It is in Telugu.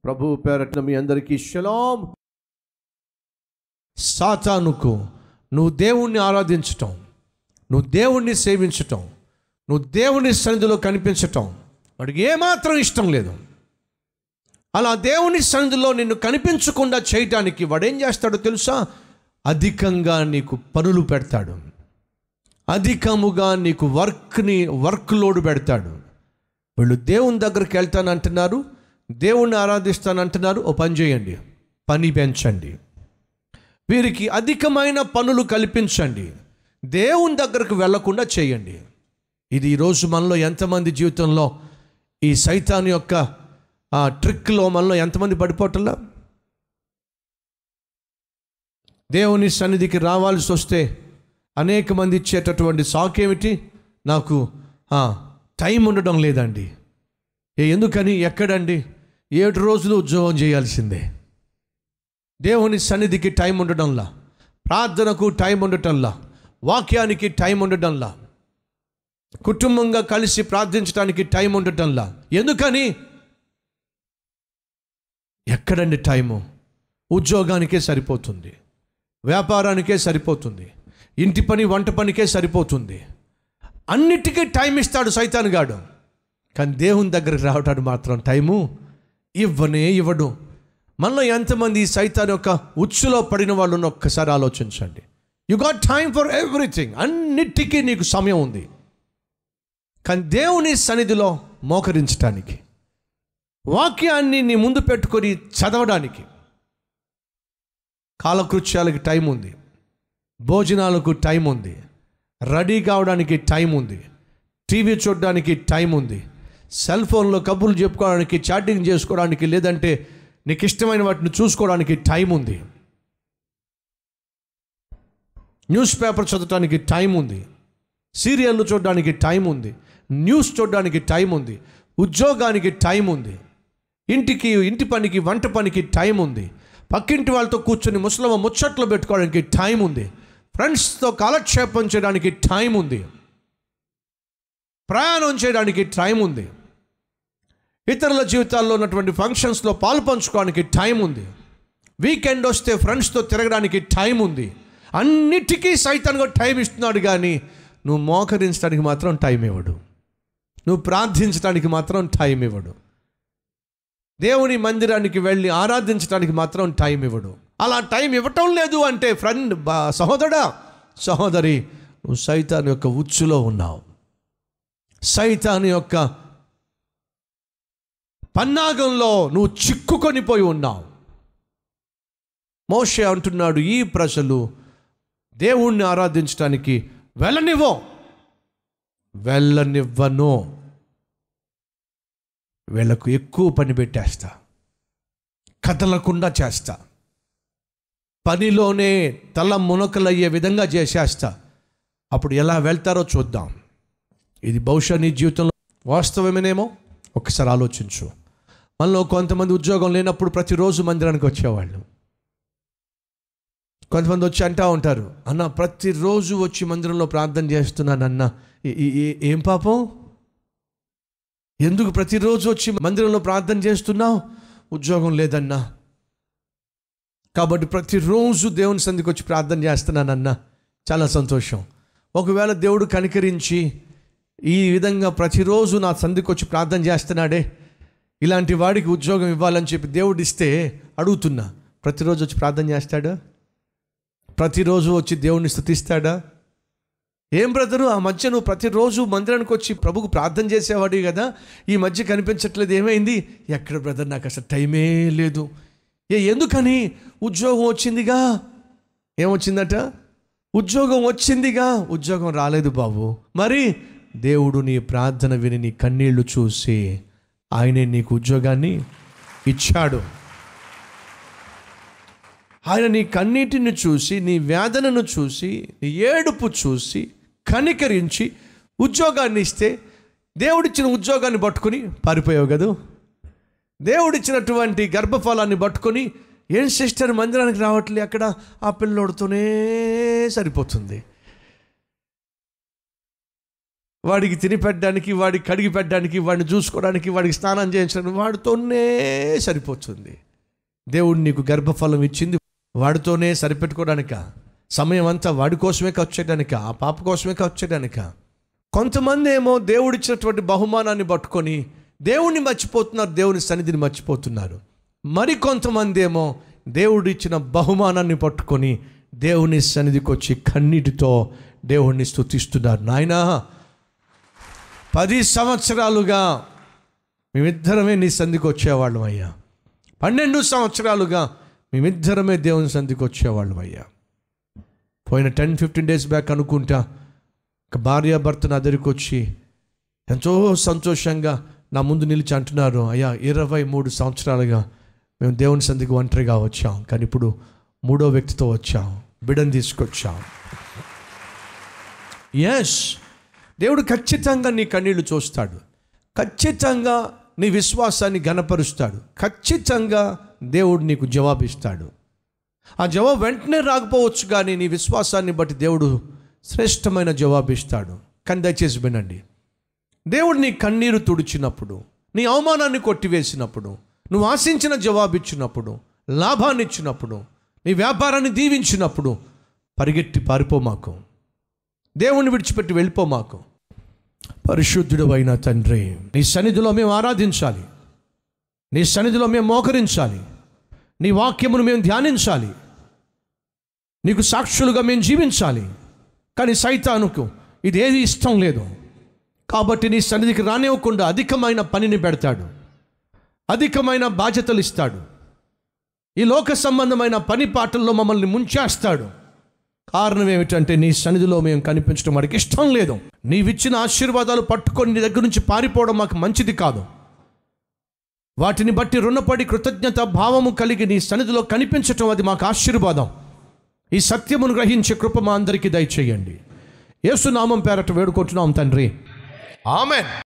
ప్రభు పేరట్న మీ అందరికీ షలాం సాతానుకు నువ్వు దేవుణ్ణి ఆరాధించటం నువ్వు దేవుణ్ణి సేవించటం నువ్వు దేవుని సన్నిధిలో కనిపించటం వాడికి ఏమాత్రం ఇష్టం లేదు అలా దేవుని సన్నిధిలో నిన్ను కనిపించకుండా చేయటానికి వాడు ఏం చేస్తాడో తెలుసా అధికంగా నీకు పనులు పెడతాడు అధికముగా నీకు వర్క్ని వర్క్ లోడ్ పెడతాడు వీళ్ళు దేవుని దగ్గరికి వెళ్తానంటున్నారు దేవుణ్ణి ఆరాధిస్తానంటున్నారు ఓ పని చేయండి పని పెంచండి వీరికి అధికమైన పనులు కల్పించండి దేవుని దగ్గరకు వెళ్లకుండా చేయండి ఇది ఈరోజు మనలో ఎంతమంది జీవితంలో ఈ సైతాన్ యొక్క ఆ ట్రిక్లో మనలో ఎంతమంది పడిపోవటంలా దేవుని సన్నిధికి రావాల్సి వస్తే అనేక మంది ఇచ్చేటటువంటి సాకేమిటి నాకు ఆ, టైం ఉండడం లేదండి ఏ ఎందుకని ఎక్కడండి ఏడు రోజులు ఉద్యోగం చేయాల్సిందే దేవుని సన్నిధికి టైం ఉండడంలా ప్రార్థనకు టైం ఉండటంలా వాక్యానికి టైం ఉండటంలా కుటుంబంగా కలిసి ప్రార్థించడానికి టైం ఉండటంలా ఎందుకని ఎక్కడండి టైము ఉద్యోగానికే సరిపోతుంది వ్యాపారానికే సరిపోతుంది ఇంటి పని వంట పనికే సరిపోతుంది అన్నిటికీ టైం ఇస్తాడు సైతాన్ గాడు కానీ దేవుని దగ్గరికి రావటానికి మాత్రం టైము ఇవ్వనే ఇవ్వడు మనలో ఎంతమంది ఈ సైతాన్ యొక్క ఉచ్చులో పడిన వాళ్ళని ఒక్కసారి ఆలోచించండి you got time for everything అన్నిటికీ నీకు సమయం ఉంది కానీ దేవుని సన్నిధిలో మోకరించటానికి వాక్యాన్ని నీ ముందు పెట్టుకొని చదవడానికి కాలకృత్యాలకి టైం ఉంది భోజనాలకు టైం ఉంది రెడీ కావడానికి టైం ఉంది టీవీ చూడడానికి టైం ఉంది సెల్ ఫోన్లో కబుర్లు చెప్పుకోవడానికి చాటింగ్ చేసుకోవడానికి లేదంటే నీకు ఇష్టమైన వాటిని చూసుకోవడానికి టైం ఉంది న్యూస్ పేపర్ చదవడానికి టైం ఉంది సీరియళ్ళు చూడడానికి టైం ఉంది న్యూస్ చూడడానికి టైం ఉంది ఉద్యోగానికి టైం ఉంది ఇంటికి ఇంటి పనికి వంట పనికి టైం ఉంది పక్కింటి వాళ్ళతో కూర్చొని ముసలమ్మ ముచ్చట్లు పెట్టుకోవడానికి టైం ఉంది ఫ్రెండ్స్తో కాలక్షేపం చేయడానికి టైం ఉంది ప్రయాణం చేయడానికి టైం ఉంది ఇతరుల జీవితాల్లో ఉన్నటువంటి ఫంక్షన్స్లో పాలు పంచుకోవడానికి టైం ఉంది వీకెండ్ వస్తే ఫ్రెండ్స్తో తిరగడానికి టైం ఉంది అన్నిటికీ సైతాన్గా టైం ఇస్తున్నాడు కానీ నువ్వు మోకరించడానికి మాత్రం టైం ఇవ్వడు నువ్వు ప్రార్థించడానికి మాత్రం టైం ఇవ్వడు దేవుని మందిరానికి వెళ్ళి ఆరాధించడానికి మాత్రం టైం ఇవ్వడు అలా టైం ఇవ్వటం లేదు అంటే ఫ్రెండ్ బా సహోదరా సహోదరి నువ్వు సైతాన్ యొక్క ఉచ్చులో ఉన్నావు సైతాన్ యొక్క పన్నాగంలో నువ్వు చిక్కుకొని పోయి ఉన్నావు మోషే అంటున్నాడు ఈ ప్రజలు దేవుణ్ణి ఆరాధించడానికి వెళ్ళనివ్వం వెళ్ళనివ్వను వీళ్ళకు ఎక్కువ పని పెట్టేస్తా కదలకుండా చేస్తా పనిలోనే తల మునకలయ్యే విధంగా చేసేస్తా అప్పుడు ఎలా వెళ్తారో చూద్దాం ఇది బహుశా నీ జీవితంలో వాస్తవమేనేమో ఒకసారి ఆలోచించు మనలో కొంతమంది ఉద్యోగం లేనప్పుడు ప్రతిరోజు మందిరానికి వచ్చేవాళ్ళు కొంతమంది వచ్చి అంటా ఉంటారు అన్న ప్రతిరోజు వచ్చి మందిరంలో ప్రార్థన చేస్తున్నాను అన్న ఈ- ఈ- ఈ- ఏం పాపం ఎందుకు ప్రతిరోజు వచ్చి మందిరంలో ప్రార్థన చేస్తున్నావు ఉద్యోగం లేదన్నా కాబట్టి ప్రతిరోజు దేవుని సందికి వచ్చి ప్రార్థన చేస్తున్నానన్నా చాలా సంతోషం ఒకవేళ దేవుడు కనికరించి ఈ విధంగా ప్రతిరోజు నా సందికి వచ్చి ప్రార్థన చేస్తున్నాడే ఇలాంటి వాడికి ఉద్యోగం ఇవ్వాలని చెప్పి దేవుడు ఇస్తే అడుగుతున్నా ప్రతిరోజు వచ్చి ప్రార్థన చేస్తాడా ప్రతిరోజు వచ్చి దేవుణ్ణి స్థుతిస్తాడా ఏం బ్రదరు ఆ మధ్య నువ్వు ప్రతిరోజు మందిరానికి వచ్చి ప్రభుకు ప్రార్థన చేసేవాడు కదా ఈ మధ్య కనిపించట్లేదు ఏమైంది ఎక్కడ బ్రదర్ నాకు అసలు టైమే లేదు ఏ ఎందుకని ఉద్యోగం వచ్చిందిగా ఏమొచ్చిందట ఉద్యోగం వచ్చిందిగా ఉద్యోగం రాలేదు బాబు మరి దేవుడు నీ ప్రార్థన విని నీ కన్నీళ్లు చూసి ఆయనే నీకు ఉద్యోగాన్ని ఇచ్చాడు ఆయన నీ కన్నీటిని చూసి నీ వేదనను చూసి నీ ఏడుపు చూసి కనికరించి ఉద్యోగాన్ని ఇస్తే దేవుడిచ్చిన ఉద్యోగాన్ని పట్టుకొని పారిపోయావు కదూ దేవుడిచ్చినటువంటి గర్భఫలాన్ని పట్టుకొని ఏం సిస్టర్ మందిరానికి రావట్లే అక్కడ ఆ పిల్లోడితోనే సరిపోతుంది వాడికి తిని పెట్టడానికి వాడికి కడిగి పెట్టడానికి వాడిని చూసుకోవడానికి వాడికి స్నానం చేయించడానికి వాడితోనే సరిపోతుంది దేవుడు నీకు గర్భఫలం ఇచ్చింది వాడితోనే సరిపెట్టుకోవడానిక సమయం అంతా వాడి కోసమే ఖర్చు చేయడానిక ఆ పాప కోసమే ఖర్చు చేయడానిక కొంతమంది ఏమో దేవుడిచ్చినటువంటి బహుమానాన్ని పట్టుకొని దేవుణ్ణి మర్చిపోతున్నారు దేవుని సన్నిధిని మర్చిపోతున్నారు మరి కొంతమంది ఏమో దేవుడిచ్చిన బహుమానాన్ని పట్టుకొని దేవుని సన్నిధికి వచ్చి కన్నీటితో దేవుణ్ణి స్తుతిస్తున్నారు నాయనా పది సంవత్సరాలుగా మేమిద్దరమే నీ సంధికి వచ్చేవాళ్ళం అయ్యా పన్నెండు సంవత్సరాలుగా మేమిద్దరమే దేవుని సంధికి వచ్చేవాళ్ళం అయ్యా పోయిన టెన్ ఫిఫ్టీన్ డేస్ బ్యాక్ అనుకుంటా ఒక భార్య భర్త నా దగ్గరికి వచ్చి ఎంతో సంతోషంగా నా ముందు నిలిచి అంటున్నారు అయ్యా ఇరవై మూడు సంవత్సరాలుగా మేము దేవుని సంధికి ఒంటరిగా వచ్చాం కానీ ఇప్పుడు మూడో వ్యక్తితో వచ్చాం బిడని తీసుకొచ్చాం ఎస్ దేవుడు ఖచ్చితంగా నీ కన్నీళ్లు చూస్తాడు ఖచ్చితంగా నీ విశ్వాసాన్ని గనపరుస్తాడు ఖచ్చితంగా దేవుడు నీకు జవాబిస్తాడు ఆ జవాబు వెంటనే రాకపోవచ్చు కానీ నీ విశ్వాసాన్ని బట్టి దేవుడు శ్రేష్టమైన జవాబిస్తాడు కానీ దయచేసి వినండి దేవుడు నీ కన్నీరు తుడిచినప్పుడు నీ అవమానాన్ని కొట్టివేసినప్పుడు నువ్వు ఆశించిన జవాబు ఇచ్చినప్పుడు లాభాన్ని ఇచ్చినప్పుడు నీ వ్యాపారాన్ని దీవించినప్పుడు పరిగెట్టి పారిపో మాకు దేవుణ్ణి విడిచిపెట్టి వెళ్ళిపో మాకు పరిశుద్ధుడు అయిన తండ్రి నీ సన్నిధిలో మేము ఆరాధించాలి నీ సన్నిధిలో మేము మోకరించాలి నీ వాక్యమును మేము ధ్యానించాలి నీకు సాక్షులుగా మేము జీవించాలి కానీ సైతానుకు ఇది ఏది ఇష్టం లేదు కాబట్టి నీ సన్నిధికి రానివ్వకుండా అధికమైన పనిని పెడతాడు అధికమైన బాధ్యతలు ఇస్తాడు ఈ లోక సంబంధమైన పని పాటల్లో మమ్మల్ని ముంచేస్తాడు కారణం ఏమిటంటే నీ సన్నిధిలో మేము కనిపించడం వాడికి ఇష్టం లేదు నీవిచ్చిన ఆశీర్వాదాలు పట్టుకొని నీ దగ్గర నుంచి పారిపోవడం మాకు మంచిది కాదు వాటిని బట్టి రుణపడి కృతజ్ఞత భావము కలిగి నీ సన్నిధిలో కనిపించటం అది మాకు ఆశీర్వాదం ఈ సత్యమును గ్రహించే కృప మా అందరికీ దయచేయండి యేసునామం పేరట వేడుకుంటున్నాం తండ్రి ఆమెన్